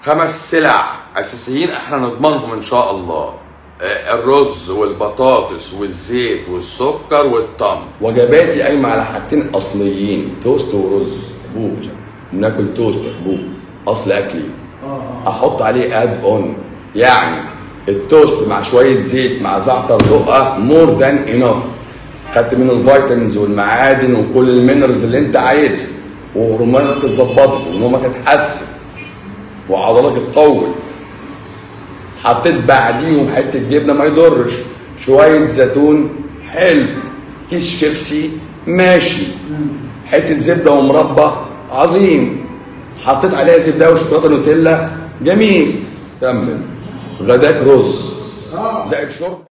خمس سلع اساسيين احنا نضمنهم ان شاء الله آه، الرز والبطاطس والزيت والسكر والتمر وجباتي قايمه على حاجتين اصليين توست ورز حبوب بناكل توست حبوب اصل اكلي احط عليه اد اون يعني التوست مع شويه زيت مع زعتر دقه مور ذان انف خدت منه الفيتامينز والمعادن وكل المينرالز اللي انت عايزها وهرموناتك اتظبطت ونومك اتحسن وعضلاتك اتقوت حطيت بعديهم حته جبنه ما يضرش شويه زيتون حلو كيس شيبسي ماشي حته زبده ومربى عظيم حطيت عليها زبده وشوكولاته نوتيلا جميل كمل غداك رز زائد شرب